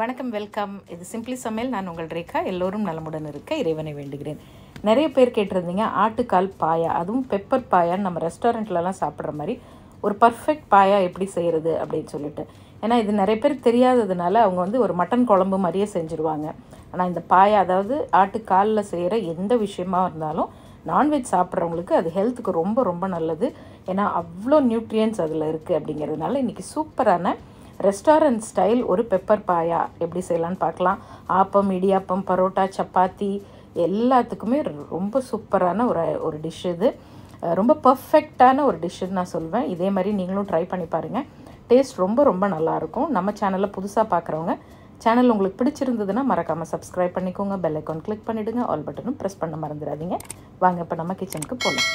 வணக்கம் வெல்கம் இது சிம்பிளி சமையல் நான் உங்கள் ரேகா எல்லோரும் நலமுடன் இருக்க இறைவனை வேண்டுகிறேன் நிறைய பேர் கேட்டிருந்தீங்க ஆட்டுக்கால் பாயா அதுவும் பெப்பர் பாயான்னு நம்ம ரெஸ்டாரண்ட்லலாம் சாப்பிட்ற மாதிரி ஒரு பர்ஃபெக்ட் பாயா எப்படி செய்கிறது அப்படின்னு சொல்லிட்டு ஏன்னா இது நிறைய பேர் தெரியாததுனால அவங்க வந்து ஒரு மட்டன் குழம்பு மாதிரியே செஞ்சுருவாங்க ஆனால் இந்த பாயா அதாவது ஆட்டுக்காலில் செய்கிற எந்த விஷயமா இருந்தாலும் நான்வெஜ் சாப்பிட்றவங்களுக்கு அது ஹெல்த்துக்கு ரொம்ப ரொம்ப நல்லது ஏன்னா அவ்வளோ நியூட்ரியன்ஸ் அதில் இருக்குது அப்படிங்கிறதுனால இன்றைக்கி சூப்பரான ரெஸ்டாரண்ட் ஸ்டைல் ஒரு பெப்பர் பாயா எப்படி செய்யலான்னு பார்க்கலாம் ஆப்பம் இடியாப்பம் பரோட்டா சப்பாத்தி எல்லாத்துக்குமே ரொம்ப சூப்பரான ஒரு ஒரு டிஷ் இது அஹ் ரொம்ப பர்ஃபெக்டான ஒரு டிஷ்ஷுன்னு நான் சொல்வேன் இதே மாதிரி நீங்களும் ட்ரை பண்ணி பாருங்கள் டேஸ்ட் ரொம்ப ரொம்ப நல்லாயிருக்கும் நம்ம சேனலில் புதுசாக பார்க்குறவங்க சேனல் உங்களுக்கு பிடிச்சிருந்ததுன்னா மறக்காமல் சப்ஸ்கிரைப் பண்ணிக்கோங்க பெல் ஐக்கான் கிளிக் பண்ணிவிடுங்க ஆல் பட்டனும் ப்ரெஸ் பண்ண மறந்துடாதீங்க வாங்க இப்போ நம்ம கிச்சனுக்கு போகலாம்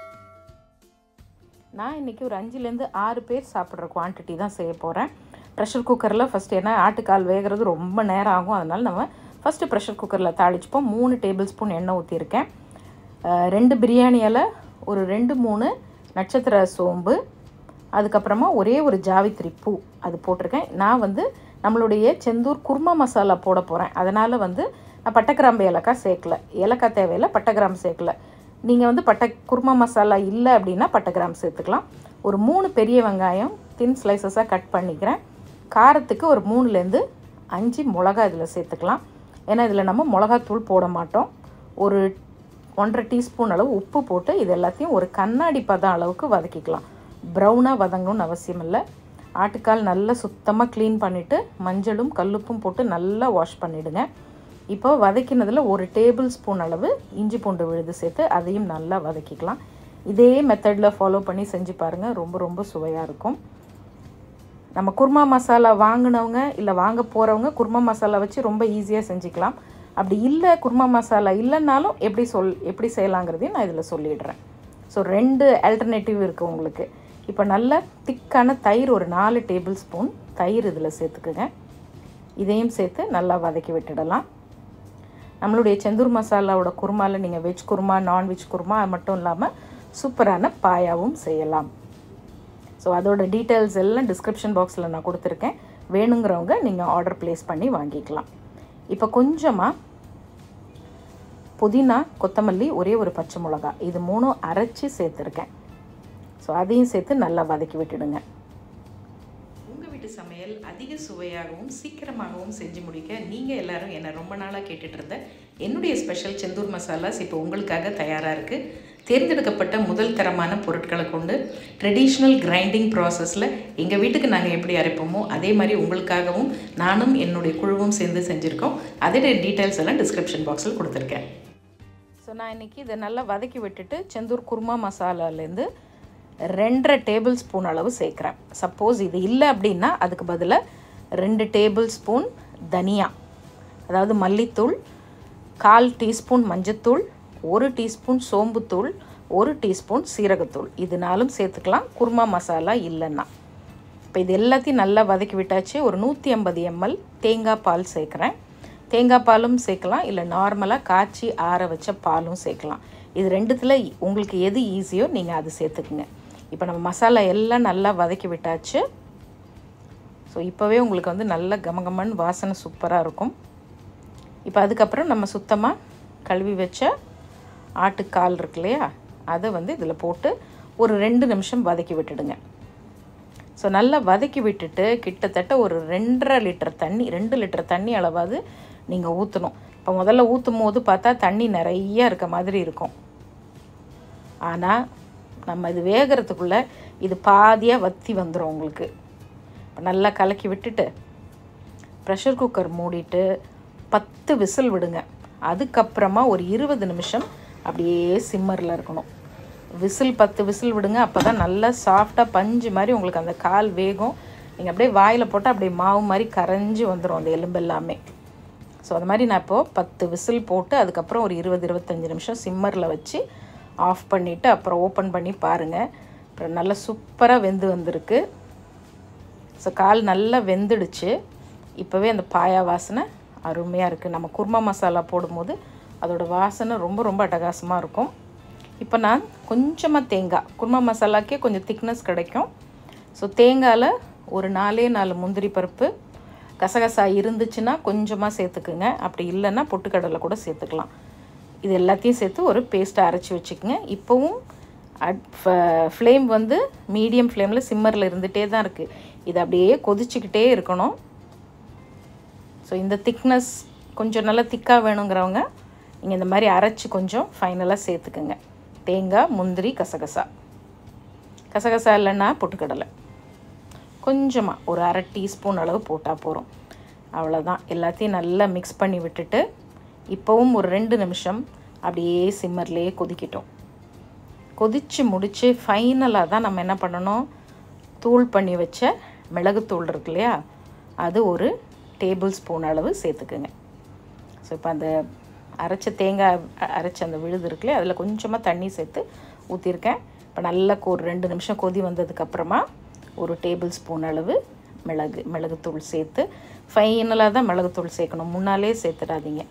நான் இன்றைக்கி ஒரு அஞ்சுலேருந்து ஆறு பேர் சாப்பிட்ற குவான்டிட்டி தான் செய்ய போகிறேன் ப்ரெஷர் குக்கரில் ஃபஸ்ட் ஏன்னா ஆட்டுக்கால் வேகிறது ரொம்ப நேரம் ஆகும் அதனால் நம்ம ஃபஸ்ட்டு ப்ரெஷர் குக்கரில் தாளிச்சுப்போம் மூணு டேபிள் ஸ்பூன் எண்ணெய் ஊற்றிருக்கேன் ரெண்டு பிரியாணி இலை ஒரு ரெண்டு மூணு நட்சத்திர சோம்பு அதுக்கப்புறமா ஒரே ஒரு ஜாவித்திரி பூ அது போட்டிருக்கேன் நான் வந்து நம்மளுடைய செந்தூர் குருமா மசாலா போட போகிறேன் அதனால் வந்து நான் பட்டைக்கிராம்பு ஏலக்காய் சேர்க்கல ஏலக்காய் தேவையில்லை பட்டைக்கிராம்பு சேர்க்கல நீங்கள் வந்து பட்டை குருமா மசாலா இல்லை அப்படின்னா பட்டைக்கிராம்பு சேர்த்துக்கலாம் ஒரு மூணு பெரிய வெங்காயம் தின் ஸ்லைசஸாக கட் பண்ணிக்கிறேன் காரத்துக்கு ஒரு மூணுலேருந்து அஞ்சு மிளகா இதில் சேர்த்துக்கலாம் ஏன்னா இதில் நம்ம மிளகாத்தூள் போட மாட்டோம் ஒரு ஒன்றரை டீஸ்பூன் அளவு உப்பு போட்டு இது எல்லாத்தையும் ஒரு கண்ணாடி பதம் அளவுக்கு வதக்கிக்கலாம் ப்ரௌனாக வதங்கணும்னு அவசியம் இல்லை ஆட்டுக்கால் நல்லா சுத்தமாக க்ளீன் பண்ணிவிட்டு மஞ்சளும் கல்லுப்பும் போட்டு நல்லா வாஷ் பண்ணிவிடுங்க இப்போ வதக்கினதில் ஒரு டேபிள் ஸ்பூன் அளவு இஞ்சி பூண்டு விழுது சேர்த்து அதையும் நல்லா வதக்கிக்கலாம் இதே மெத்தடில் ஃபாலோ பண்ணி செஞ்சு பாருங்கள் ரொம்ப ரொம்ப சுவையாக இருக்கும் நம்ம குருமா மசாலா வாங்கினவங்க இல்லை வாங்க போகிறவங்க குருமா மசாலா வச்சு ரொம்ப ஈஸியாக செஞ்சுக்கலாம் அப்படி இல்லை குருமா மசாலா இல்லைன்னாலும் எப்படி சொல் எப்படி செய்யலாங்கிறதையும் நான் இதில் சொல்லிடுறேன் ஸோ ரெண்டு ஆல்டர்னேட்டிவ் இருக்குது உங்களுக்கு இப்போ நல்ல திக்கான தயிர் ஒரு நாலு டேபிள் ஸ்பூன் தயிர் இதில் சேர்த்துக்குங்க இதையும் சேர்த்து நல்லா வதக்கி விட்டுடலாம் நம்மளுடைய செந்தூர் மசாலாவோட குருமாவில் நீங்கள் வெஜ் குருமா நான்வெஜ் குருமா அது மட்டும் இல்லாமல் சூப்பரான பாயாவும் செய்யலாம் ஸோ அதோட டீட்டெயில்ஸ் எல்லாம் டிஸ்கிரிப்ஷன் பாக்ஸில் நான் கொடுத்துருக்கேன் வேணுங்கிறவங்க நீங்கள் ஆர்டர் ப்ளேஸ் பண்ணி வாங்கிக்கலாம் இப்போ கொஞ்சமாக புதினா கொத்தமல்லி ஒரே ஒரு பச்சை மிளகா இது மூணும் அரைச்சி சேர்த்துருக்கேன் ஸோ அதையும் சேர்த்து நல்லா வதக்கி விட்டுடுங்க உங்கள் வீட்டு சமையல் அதிக சுவையாகவும் சீக்கிரமாகவும் செஞ்சு முடிக்க நீங்கள் எல்லாரும் என்னை ரொம்ப நாளாக கேட்டுட்டு இருந்த என்னுடைய ஸ்பெஷல் செந்தூர் மசாலாஸ் இப்போ உங்களுக்காக தயாராக இருக்குது தேர்ந்தெடுக்கப்பட்ட முதல் தரமான பொருட்களை கொண்டு ட்ரெடிஷ்னல் கிரைண்டிங் ப்ராசஸில் எங்கள் வீட்டுக்கு நாங்கள் எப்படி அரைப்போமோ அதே மாதிரி உங்களுக்காகவும் நானும் என்னுடைய குழுவும் சேர்ந்து செஞ்சுருக்கோம் அதோட டீட்டெயில்ஸ் எல்லாம் டிஸ்கிரிப்ஷன் பாக்ஸில் கொடுத்துருக்கேன் ஸோ நான் இன்றைக்கி இதை நல்லா வதக்கி விட்டுட்டு செந்தூர் குருமா மசாலாலேருந்து ரெண்டரை டேபிள் ஸ்பூன் அளவு சேர்க்குறேன் சப்போஸ் இது இல்லை அப்படின்னா அதுக்கு பதிலாக ரெண்டு டேபிள் ஸ்பூன் தனியா அதாவது மல்லித்தூள் கால் டீஸ்பூன் மஞ்சத்தூள் ஒரு டீஸ்பூன் சோம்புத்தூள் ஒரு டீஸ்பூன் சீரகத்தூள் இதனாலும் சேர்த்துக்கலாம் குருமா மசாலா இல்லைன்னா இப்போ இது எல்லாத்தையும் நல்லா வதக்கி விட்டாச்சு ஒரு நூற்றி ஐம்பது எம்எல் தேங்காய் பால் சேர்க்குறேன் தேங்காய் பாலும் சேர்க்கலாம் இல்லை நார்மலாக காய்ச்சி ஆற வச்ச பாலும் சேர்க்கலாம் இது ரெண்டுத்தில் உங்களுக்கு எது ஈஸியோ நீங்கள் அது சேர்த்துக்குங்க இப்போ நம்ம மசாலா எல்லாம் நல்லா வதக்கி விட்டாச்சு ஸோ இப்போவே உங்களுக்கு வந்து நல்ல கமகமன் வாசனை சூப்பராக இருக்கும் இப்போ அதுக்கப்புறம் நம்ம சுத்தமாக கழுவி வச்ச ஆட்டுக்கால் இருக்கு இல்லையா அதை வந்து இதில் போட்டு ஒரு ரெண்டு நிமிஷம் வதக்கி விட்டுடுங்க ஸோ நல்லா வதக்கி விட்டுட்டு கிட்டத்தட்ட ஒரு ரெண்டரை லிட்டர் தண்ணி ரெண்டு லிட்டர் தண்ணி அளவாவது நீங்கள் ஊற்றணும் இப்போ முதல்ல ஊற்றும் போது பார்த்தா தண்ணி நிறையா இருக்க மாதிரி இருக்கும் ஆனால் நம்ம இது வேகிறதுக்குள்ளே இது பாதியாக வற்றி வந்துடும் உங்களுக்கு இப்போ நல்லா கலக்கி விட்டுட்டு ப்ரெஷர் குக்கர் மூடிட்டு பத்து விசில் விடுங்க அதுக்கப்புறமா ஒரு இருபது நிமிஷம் அப்படியே சிம்மரில் இருக்கணும் விசில் பத்து விசில் விடுங்க அப்போ தான் நல்லா சாஃப்டாக பஞ்சு மாதிரி உங்களுக்கு அந்த கால் வேகும் நீங்கள் அப்படியே வாயில் போட்டால் அப்படியே மாவு மாதிரி கரைஞ்சி வந்துடும் அந்த எலும்பு எல்லாமே ஸோ அது மாதிரி நான் இப்போது பத்து விசில் போட்டு அதுக்கப்புறம் ஒரு இருபது இருபத்தஞ்சி நிமிஷம் சிம்மரில் வச்சு ஆஃப் பண்ணிவிட்டு அப்புறம் ஓப்பன் பண்ணி பாருங்கள் அப்புறம் நல்லா சூப்பராக வெந்து வந்திருக்கு ஸோ கால் நல்லா வெந்துடுச்சு இப்போவே அந்த பாயா வாசனை அருமையாக இருக்குது நம்ம குருமா மசாலா போடும்போது அதோட வாசனை ரொம்ப ரொம்ப அட்டகாசமாக இருக்கும் இப்போ நான் கொஞ்சமாக தேங்காய் குருமா மசாலாக்கே கொஞ்சம் திக்னஸ் கிடைக்கும் ஸோ தேங்காயில் ஒரு நாலே நாலு முந்திரி பருப்பு கசகசா இருந்துச்சுன்னா கொஞ்சமாக சேர்த்துக்குங்க அப்படி இல்லைன்னா பொட்டுக்கடலை கூட சேர்த்துக்கலாம் இது எல்லாத்தையும் சேர்த்து ஒரு பேஸ்ட்டை அரைச்சி வச்சுக்கோங்க இப்போவும் அட் ஃப்ளேம் வந்து மீடியம் ஃப்ளேமில் சிம்மரில் இருந்துகிட்டே தான் இருக்குது இது அப்படியே கொதிச்சுக்கிட்டே இருக்கணும் ஸோ இந்த திக்னஸ் கொஞ்சம் நல்லா திக்காக வேணுங்கிறவங்க நீங்கள் இந்த மாதிரி அரைச்சி கொஞ்சம் ஃபைனலாக சேர்த்துக்குங்க தேங்காய் முந்திரி கசகசா கசகசா இல்லைன்னா பொட்டுக்கடலை கொஞ்சமாக ஒரு அரை டீஸ்பூன் அளவு போட்டால் போகிறோம் அவ்வளோதான் எல்லாத்தையும் நல்லா மிக்ஸ் பண்ணி விட்டுட்டு இப்போவும் ஒரு ரெண்டு நிமிஷம் அப்படியே சிம்மர்லேயே கொதிக்கிட்டோம் கொதித்து முடித்து ஃபைனலாக தான் நம்ம என்ன பண்ணணும் தூள் பண்ணி வச்ச மிளகுத்தூள் இருக்கு இல்லையா அது ஒரு டேபிள் ஸ்பூன் அளவு சேர்த்துக்குங்க ஸோ இப்போ அந்த அரைச்ச தேங்காய் அ- அரைச்ச அந்த விழுது இருக்கு இல்லையா அதில் கொஞ்சமாக தண்ணி சேர்த்து ஊற்றிருக்கேன் இப்போ நல்லா ஒரு ரெண்டு நிமிஷம் கொதி வந்ததுக்கப்புறமா ஒரு டேபிள் ஸ்பூன் அளவு மிளகு மிளகுத்தூள் சேர்த்து ஃபைனலாக தான் மிளகுத்தூள் சேர்க்கணும் முன்னாலே சேர்த்துடாதீங்க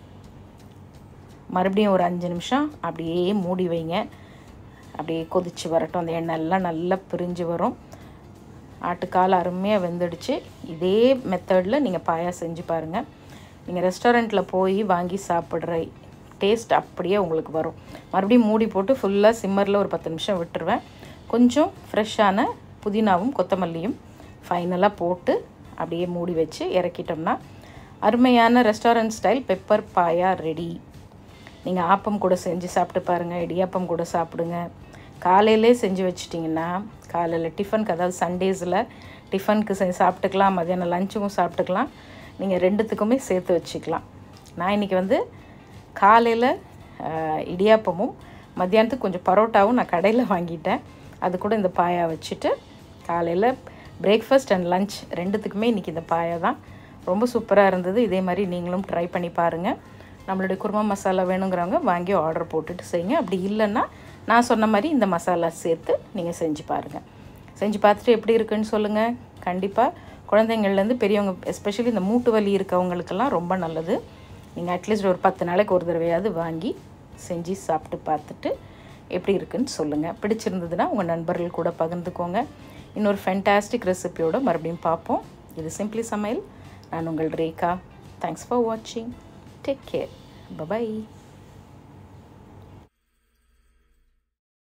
மறுபடியும் ஒரு அஞ்சு நிமிஷம் அப்படியே மூடி வைங்க அப்படியே கொதிச்சு வரட்டும் அந்த எண்ணெய் எல்லாம் நல்லா பிரிஞ்சு வரும் ஆட்டுக்கால் அருமையாக வெந்துடுச்சு இதே மெத்தடில் நீங்கள் பாயா செஞ்சு பாருங்கள் நீங்கள் ரெஸ்டாரண்ட்டில் போய் வாங்கி சாப்பிட்ற டேஸ்ட் அப்படியே உங்களுக்கு வரும் மறுபடியும் மூடி போட்டு ஃபுல்லாக சிம்மரில் ஒரு பத்து நிமிஷம் விட்டுருவேன் கொஞ்சம் ஃப்ரெஷ்ஷான புதினாவும் கொத்தமல்லியும் ஃபைனலாக போட்டு அப்படியே மூடி வச்சு இறக்கிட்டோம்னா அருமையான restaurant style pepper paya ready நீங்கள் ஆப்பம் கூட செஞ்சு சாப்பிட்டு பாருங்கள் இடியாப்பம் கூட சாப்பிடுங்க காலையிலே செஞ்சு வச்சிட்டிங்கன்னா காலையில் டிஃபனுக்கு அதாவது சண்டேஸில் டிஃபனுக்கு செஞ்சு சாப்பிட்டுக்கலாம் மதியானம் லஞ்சுக்கும் சாப்பிட்டுக்கலாம் நீங்கள் ரெண்டுத்துக்குமே சேர்த்து வச்சுக்கலாம் நான் இன்றைக்கி வந்து காலையில் இடியாப்பமும் மத்தியானத்துக்கு கொஞ்சம் பரோட்டாவும் நான் கடையில் வாங்கிட்டேன் அது கூட இந்த பாயா வச்சுட்டு காலையில் பிரேக்ஃபாஸ்ட் அண்ட் லஞ்ச் ரெண்டுத்துக்குமே இன்றைக்கி இந்த பாயா தான் ரொம்ப சூப்பராக இருந்தது இதே மாதிரி நீங்களும் ட்ரை பண்ணி பாருங்கள் நம்மளுடைய குருமா மசாலா வேணுங்கிறவங்க வாங்கி ஆர்டர் போட்டுட்டு செய்யுங்க அப்படி இல்லைன்னா நான் சொன்ன மாதிரி இந்த மசாலா சேர்த்து நீங்கள் செஞ்சு பாருங்கள் செஞ்சு பார்த்துட்டு எப்படி இருக்குன்னு சொல்லுங்கள் கண்டிப்பாக குழந்தைங்கள்லேருந்து பெரியவங்க எஸ்பெஷலி இந்த மூட்டு வலி இருக்கவங்களுக்கெல்லாம் ரொம்ப நல்லது நீங்கள் அட்லீஸ்ட் ஒரு பத்து நாளைக்கு ஒரு தடவையாவது வாங்கி செஞ்சு சாப்பிட்டு பார்த்துட்டு எப்படி இருக்குன்னு சொல்லுங்கள் பிடிச்சிருந்ததுன்னா உங்கள் நண்பர்கள் கூட பகிர்ந்துக்கோங்க இன்னொரு ஃபென்டாஸ்டிக் ரெசிபியோட மறுபடியும் பார்ப்போம் இது சிம்பிளி சமையல் நான் உங்கள் ரேகா தேங்க்ஸ் ஃபார் வாட்சிங் டேக் கேர் பபாய்